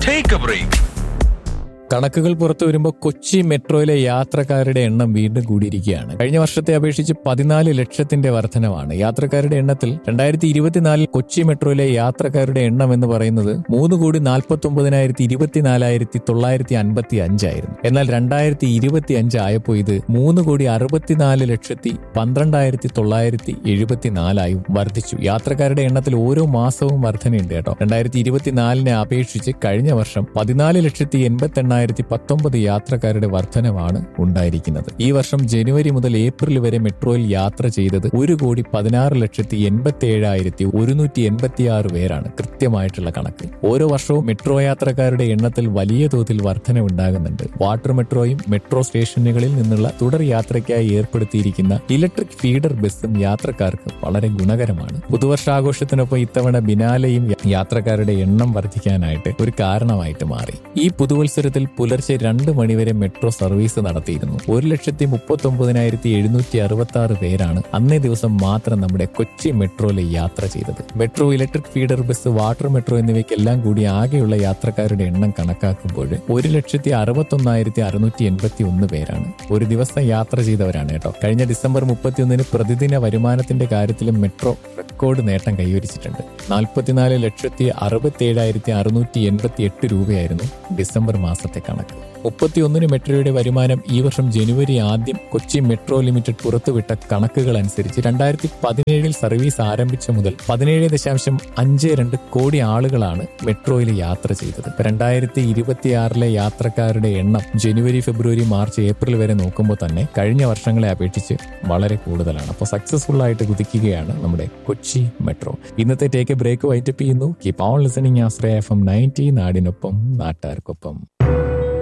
Take a break. കണക്കുകൾ പുറത്തു വരുമ്പോൾ കൊച്ചി മെട്രോയിലെ യാത്രക്കാരുടെ എണ്ണം വീണ്ടും കൂടിയിരിക്കുകയാണ് കഴിഞ്ഞ വർഷത്തെ അപേക്ഷിച്ച് പതിനാല് ലക്ഷത്തിന്റെ വർധനവാണ് യാത്രക്കാരുടെ എണ്ണത്തിൽ രണ്ടായിരത്തി ഇരുപത്തിനാലിൽ കൊച്ചി മെട്രോയിലെ യാത്രക്കാരുടെ എണ്ണം എന്ന് പറയുന്നത് മൂന്ന് കോടി നാൽപ്പത്തി ഒമ്പതിനായിരത്തി ഇരുപത്തിനാലായിരത്തി തൊള്ളായിരത്തി അൻപത്തി അഞ്ചായിരുന്നു എന്നാൽ രണ്ടായിരത്തി ഇരുപത്തി അഞ്ച് ആയപ്പോൾ ഇത് മൂന്ന് കോടി അറുപത്തിനാല് ലക്ഷത്തി പന്ത്രണ്ടായിരത്തി തൊള്ളായിരത്തി എഴുപത്തിനാലായും വർദ്ധിച്ചു യാത്രക്കാരുടെ എണ്ണത്തിൽ ഓരോ മാസവും വർധനയുണ്ട് കേട്ടോ രണ്ടായിരത്തി ഇരുപത്തിനാലിനെ അപേക്ഷിച്ച് കഴിഞ്ഞ വർഷം പതിനാല് ലക്ഷത്തി എൺപത്തി എണ്ണായിരത്തി പത്തൊമ്പത് യാത്രക്കാരുടെ വർധനവാണ് ഉണ്ടായിരിക്കുന്നത് ഈ വർഷം ജനുവരി മുതൽ ഏപ്രിൽ വരെ മെട്രോയിൽ യാത്ര ചെയ്തത് ഒരു കോടി പതിനാറ് ലക്ഷത്തി എൺപത്തി ഏഴായിരത്തി ഒരുന്നൂറ്റി എൺപത്തി ആറ് പേരാണ് കൃത്യമായിട്ടുള്ള കണക്ക് ഓരോ വർഷവും മെട്രോ യാത്രക്കാരുടെ എണ്ണത്തിൽ വലിയ തോതിൽ വർധന ഉണ്ടാകുന്നുണ്ട് വാട്ടർ മെട്രോയും മെട്രോ സ്റ്റേഷനുകളിൽ നിന്നുള്ള തുടർ യാത്രയ്ക്കായി ഏർപ്പെടുത്തിയിരിക്കുന്ന ഇലക്ട്രിക് ഫീഡർ ബസ്സും യാത്രക്കാർക്ക് വളരെ ഗുണകരമാണ് പുതുവർഷാഘോഷത്തിനൊപ്പം ഇത്തവണ ബിനാലയും യാത്രക്കാരുടെ എണ്ണം വർദ്ധിക്കാനായിട്ട് ഒരു കാരണമായിട്ട് മാറി ഈ പുതുവത്സരത്തിൽ പുലർച്ചെ രണ്ട് മണിവരെ മെട്രോ സർവീസ് നടത്തിയിരുന്നു ഒരു ലക്ഷത്തി മുപ്പത്തി ഒമ്പതിനായിരത്തി എഴുന്നൂറ്റി അറുപത്തി ആറ് പേരാണ് അന്നേ ദിവസം മാത്രം നമ്മുടെ കൊച്ചി മെട്രോയിൽ യാത്ര ചെയ്തത് metro electric feeder bus water metro എന്നിവയ്ക്കെല്ലാം കൂടി ആകെയുള്ള യാത്രക്കാരുടെ എണ്ണം കണക്കാക്കുമ്പോൾ ഒരു ലക്ഷത്തി അറുപത്തൊന്നായിരത്തി അറുന്നൂറ്റി എൺപത്തി ഒന്ന് പേരാണ് ഒരു ദിവസം യാത്ര ചെയ്തവരാണ് കേട്ടോ കഴിഞ്ഞ ഡിസംബർ മുപ്പത്തിയൊന്നിന് പ്രതിദിന വരുമാനത്തിന്റെ കാര്യത്തിലും മെട്രോ റെക്കോർഡ് നേട്ടം കൈവരിച്ചിട്ടുണ്ട് നാൽപ്പത്തിനാല് ലക്ഷത്തി അറുപത്തി ഏഴായിരത്തി അറുന്നൂറ്റി എൺപത്തി എട്ട് രൂപയായിരുന്നു ഡിസംബർ മാസത്തെ കണക്ക് മുപ്പത്തിയൊന്നിന് മെട്രോയുടെ വരുമാനം ഈ വർഷം ജനുവരി ആദ്യം കൊച്ചി മെട്രോ ലിമിറ്റഡ് പുറത്തുവിട്ട കണക്കുകൾ അനുസരിച്ച് രണ്ടായിരത്തി പതിനേഴിൽ സർവീസ് ആരംഭിച്ച മുതൽ പതിനേഴ് ദശാംശം അഞ്ച് രണ്ട് കോടി ആളുകളാണ് മെട്രോയിൽ യാത്ര ചെയ്തത് രണ്ടായിരത്തി ഇരുപത്തിയാറിലെ യാത്രക്കാരുടെ എണ്ണം ജനുവരി ഫെബ്രുവരി മാർച്ച് ഏപ്രിൽ വരെ നോക്കുമ്പോൾ തന്നെ കഴിഞ്ഞ വർഷങ്ങളെ അപേക്ഷിച്ച് വളരെ കൂടുതലാണ് അപ്പോൾ സക്സസ്ഫുൾ ആയിട്ട് കുതിക്കുകയാണ് നമ്മുടെ കൊച്ചി മെട്രോ ഇന്നത്തെ ടേക്ക് എ ബ്രേക്ക് വൈറ്റപ്പ് ചെയ്യുന്നു keep on listening Ashraya F M ninety നാടിനൊപ്പം നാട്ടാർക്കൊപ്പം